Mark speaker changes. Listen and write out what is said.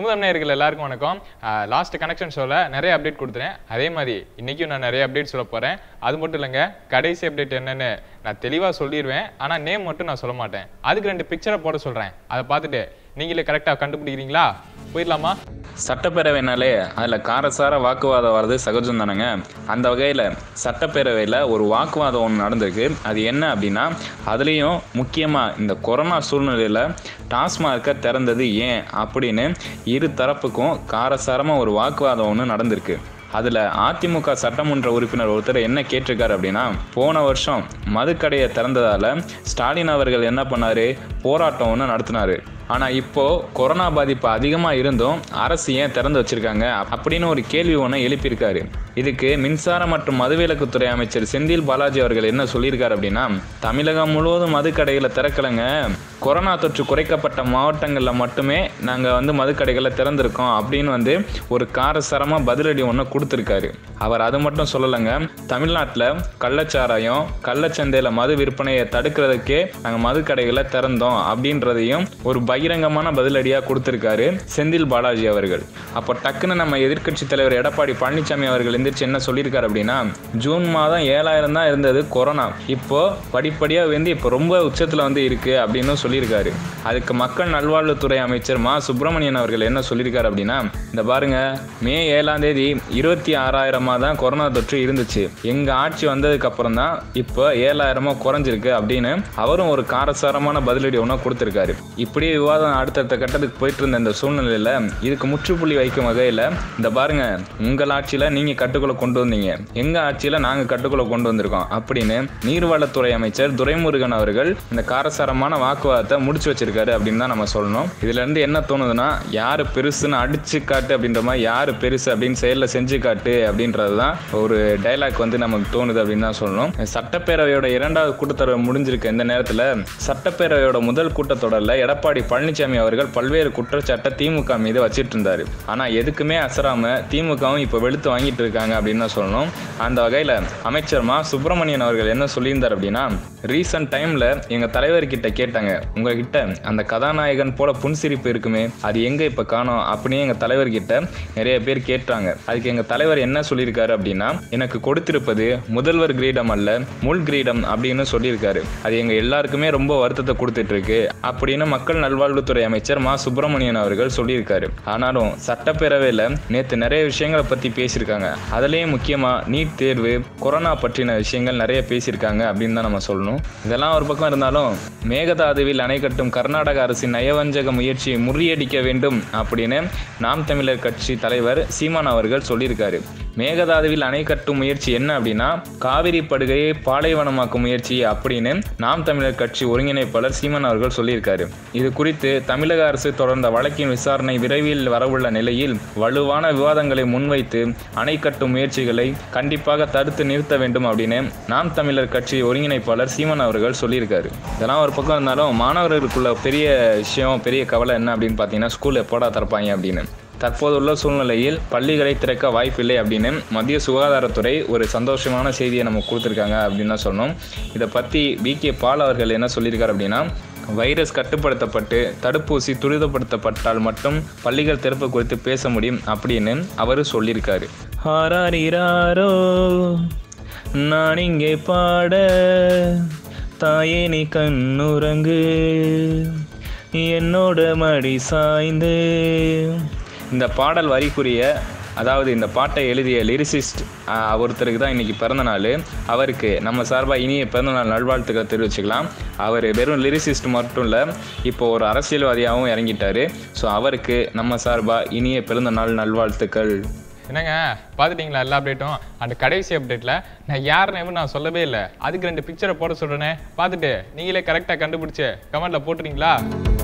Speaker 1: அமுதம் நேயர்கள் எல்லாருக்கும் வணக்கம் லாஸ்ட் கனெக்ஷன் ஷோவில் நிறைய அப்டேட் கொடுத்துறேன் அதே மாதிரி இன்னைக்கும் நான் நிறைய அப்டேட் சொல்ல போகிறேன் அது மட்டும் இல்லைங்க கடைசி அப்டேட் என்னன்னு நான் தெளிவாக சொல்லிடுவேன் ஆனால் நேம் மட்டும் நான் சொல்ல மாட்டேன் அதுக்கு ரெண்டு பிக்சரை போட சொல்கிறேன் அதை பார்த்துட்டு நீங்களே கரெக்டாக கண்டுபிடிக்கிறீங்களா போயிடலாமா
Speaker 2: சட்டப்பேரவைனாலே அதில் காரசார வாக்குவாதம் வர்றது சகஜம் தானேங்க அந்த வகையில் சட்டப்பேரவையில் ஒரு வாக்குவாதம் ஒன்று நடந்திருக்கு அது என்ன அப்படின்னா அதுலேயும் முக்கியமாக இந்த கொரோனா சூழ்நிலையில் டாஸ்மார்க்கை திறந்தது ஏன் அப்படின்னு இரு தரப்புக்கும் காரசாரமாக ஒரு வாக்குவாதம் ஒன்று நடந்திருக்கு அதில் அதிமுக சட்டமன்ற உறுப்பினர் ஒருத்தர் என்ன கேட்டிருக்காரு அப்படின்னா போன வருஷம் மதுக்கடையை திறந்ததால் ஸ்டாலின் அவர்கள் என்ன பண்ணாரு போராட்டம் ஒன்று நடத்தினாரு ஆனால் இப்போ கொரோனா பாதிப்பு அதிகமாக இருந்தும் அரசு ஏன் திறந்து வச்சிருக்காங்க அப்படின்னு ஒரு கேள்வி ஒன்று எழுப்பியிருக்காரு இதுக்கு மின்சார மற்றும் மதுவிலக்குத்துறை அமைச்சர் செந்தில் பாலாஜி அவர்கள் என்ன சொல்லியிருக்காரு அப்படின்னா தமிழகம் முழுவதும் மதுக்கடைகளை திறக்கலைங்க கொரோனா தொற்று குறைக்கப்பட்ட மாவட்டங்களில் மட்டுமே நாங்கள் வந்து மதுக்கடைகளை திறந்திருக்கோம் அப்படின்னு வந்து ஒரு காரசாரமாக பதிலடி ஒன்று கொடுத்துருக்காரு அவர் அது மட்டும் சொல்லலைங்க தமிழ்நாட்டில் கள்ளச்சாராயம் கள்ளச்சந்தையில் மது விற்பனையை தடுக்கிறதுக்கே நாங்கள் மதுக்கடைகளை திறந்தோம் அப்படின்றதையும் ஒரு பகிரங்கமான பதிலடியாக கொடுத்துருக்காரு செந்தில் பாலாஜி அவர்கள் அப்போ டக்குன்னு நம்ம எதிர்க்கட்சி தலைவர் எடப்பாடி பழனிசாமி அவர்கள் எந்திரிச்சு என்ன சொல்லியிருக்காரு அப்படின்னா ஜூன் மாதம் ஏழாயிரம் தான் இருந்தது கொரோனா இப்போ படிப்படியாக வந்து இப்போ ரொம்ப உச்சத்தில் வந்து இருக்கு அப்படின்னு சொல்லியிருக்காரு அதுக்கு மக்கள் நல்வாழ்வுத்துறை அமைச்சர் மா சுப்பிரமணியன் அவர்கள் என்ன சொல்லியிருக்காரு அப்படின்னா இந்த பாருங்க மே ஏழாம் தேதி இருபத்தி ஆறாயிரமா தான் கொரோனா தொற்று இருந்துச்சு எங்க ஆட்சி வந்ததுக்கு அப்புறம் தான் இப்போ ஏழாயிரமா குறைஞ்சிருக்கு அப்படின்னு அவரும் ஒரு காரசாரமான பதிலடி ஒன்றா கொடுத்துருக்காரு இப்படி விவாதம் அடுத்தடுத்த கட்டத்துக்கு போயிட்டு இருந்த இந்த சூழ்நிலையில இதுக்கு முற்றுப்புள்ளி வைக்கும் வகையில் இந்த பாருங்க உங்கள் ஆட்சியில் நீங்க கட்டுக்குள்ள கொண்டு வந்தீங்க எங்க ஆட்சியில் நாங்க கட்டுக்குள்ள கொண்டு வந்திருக்கோம் அப்படின்னு நீர்வளத்துறை அமைச்சர் துரைமுருகன் அவர்கள் இந்த காரசாரமான வாக்குவாதத்தை முடிச்சு வச்சிருக்காரு அப்படின்னு தான் நம்ம சொல்லணும் இதுல இருந்து என்ன தோணுதுன்னா யாரு பெருசுன்னு அடிச்சு காட்டு அப்படின்ற மாதிரி யாரு பெருசு அப்படின்னு செயலில் செஞ்சு காட்டு அப்படின்றது தான் ஒரு டைலாக் வந்து நமக்கு தோணுது அப்படின்னு தான் சொல்லணும் சட்டப்பேரவையோட இரண்டாவது கூட்டத்தொடர் முடிஞ்சிருக்க இந்த நேரத்தில் சட்டப்பேரவையோட முதல் கூட்டத்தொடரில் எடப்பாடி பழனிசாமி அவர்கள் பல்வேறு குற்றச்சாட்டை திமுக மீது வச்சிட்டு இருந்தாரு ஆனால் எதுக்குமே அசராம திமுகவும் இப்போ வெளுத்து வாங்கிட்டு இருக்காங்க அப்படின்னு தான் சொல்லணும் அந்த வகையில் அமைச்சர் மா சுப்பிரமணியன் அவர்கள் என்ன சொல்லியிருந்தார் அப்படின்னா ரீசன்ட் டைமில் எங்கள் தலைவர்கிட்ட கேட்டாங்க உங்ககிட்ட அந்த கதாநாயகன் போல புன்சிரிப்பு இருக்குமே அது எங்கே இப்போ காணோம் அப்படின்னு எங்கள் தலைவர்கிட்ட நிறைய பேர் கேட்டாங்க அதுக்கு எங்கள் தலைவர் என்ன சொல்லியிருக்காரு அப்படின்னா எனக்கு கொடுத்திருப்பது முதல்வர் கிரீடம் அல்ல முள் கிரீடம் அப்படின்னு சொல்லியிருக்காரு அது எங்கள் எல்லாருக்குமே ரொம்ப வருத்தத்தை கொடுத்துட்டு இருக்கு அப்படின்னு மக்கள் நல்வாழ்வுத்துறை அமைச்சர் மா சுப்பிரமணியன் அவர்கள் சொல்லியிருக்காரு ஆனாலும் சட்டப்பேரவையில் நேற்று நிறைய விஷயங்களை பற்றி பேசியிருக்காங்க அதுலேயும் முக்கியமாக நீட் தேர்வு கொரோனா பற்றின விஷயங்கள் நிறைய பேசியிருக்காங்க அப்படின்னு தான் நம்ம சொல்லணும் இதெல்லாம் ஒரு பக்கம் இருந்தாலும் மேகதாதுவில் அணை கட்டும் கர்நாடக அரசின் நயவஞ்சக முயற்சியை முறியடிக்க வேண்டும் அப்படின்னு நாம் தமிழர் கட்சி தலைவர் சீமான் அவர்கள் சொல்லியிருக்காரு மேகதாதுவில் அணை கட்டும் முயற்சி என்ன அப்படின்னா காவிரி படுகையை பாலைவனமாக்கும் முயற்சி அப்படின்னு நாம் தமிழர் கட்சி ஒருங்கிணைப்பாளர் சீமான் அவர்கள் சொல்லியிருக்காரு இது குறித்து தமிழக அரசு தொடர்ந்த வழக்கின் விசாரணை விரைவில் வரவுள்ள நிலையில் வலுவான விவாதங்களை முன்வைத்து அணை கட்டும் முயற்சிகளை கண்டிப்பாக தடுத்து நிறுத்த வேண்டும் அப்படின்னு நாம் தமிழர் கட்சி ஒருங்கிணைப்பாளர் சீமான் அவர்கள் சொல்லியிருக்காரு இதெல்லாம் ஒரு பக்கம் இருந்தாலும் மாணவர்களுக்குள்ள பெரிய விஷயம் பெரிய கவலை என்ன அப்படின்னு பார்த்தீங்கன்னா ஸ்கூல் எப்போடா திறப்பாங்க அப்படின்னு தற்போதுள்ள சூழ்நிலையில் பள்ளிகளை திறக்க வாய்ப்பில்லை அப்படின்னு மத்திய சுகாதாரத்துறை ஒரு சந்தோஷமான செய்தியை நம்ம கொடுத்துருக்காங்க அப்படின்னு தான் சொன்னோம் இதை பற்றி வி கே பால் அவர்கள் என்ன சொல்லியிருக்காரு அப்படின்னா வைரஸ் கட்டுப்படுத்தப்பட்டு தடுப்பூசி துரிதப்படுத்தப்பட்டால் மட்டும் பள்ளிகள் திறப்பு குறித்து பேச முடியும் அப்படின்னு அவர் சொல்லியிருக்காரு ஹாராரிராரோ நான் இங்கே பாட தாயே நீ கண்ணுறங்கு என்னோட மடி சாய்ந்து இந்த பாடல் வரிக்குரிய அதாவது இந்த பாட்டை எழுதிய லிரிசிஸ்ட் ஒருத்தருக்கு தான் இன்றைக்கி பிறந்த நாள் அவருக்கு நம்ம சார்பாக இனிய பிறந்தநாள் நல்வாழ்த்துக்களை தெரிவிச்சுக்கலாம் அவர் வெறும் லிரிசிஸ்ட் மட்டும் இல்லை இப்போ ஒரு அரசியல்வாதியாகவும் இறங்கிட்டாரு ஸோ அவருக்கு நம்ம சார்பாக இனிய பிறந்த நாள் நல்வாழ்த்துக்கள்
Speaker 1: என்னங்க பார்த்துட்டீங்களா எல்லா அப்டேட்டும் அந்த கடைசி அப்டேட்டில் நான் யார் நேம் நான் சொல்லவே இல்லை அதுக்கு ரெண்டு பிக்சரை போட சொல்கிறேனே பார்த்துட்டு நீங்களே கரெக்டாக கண்டுபிடிச்சு கமெண்ட்டில் போட்டுறீங்களா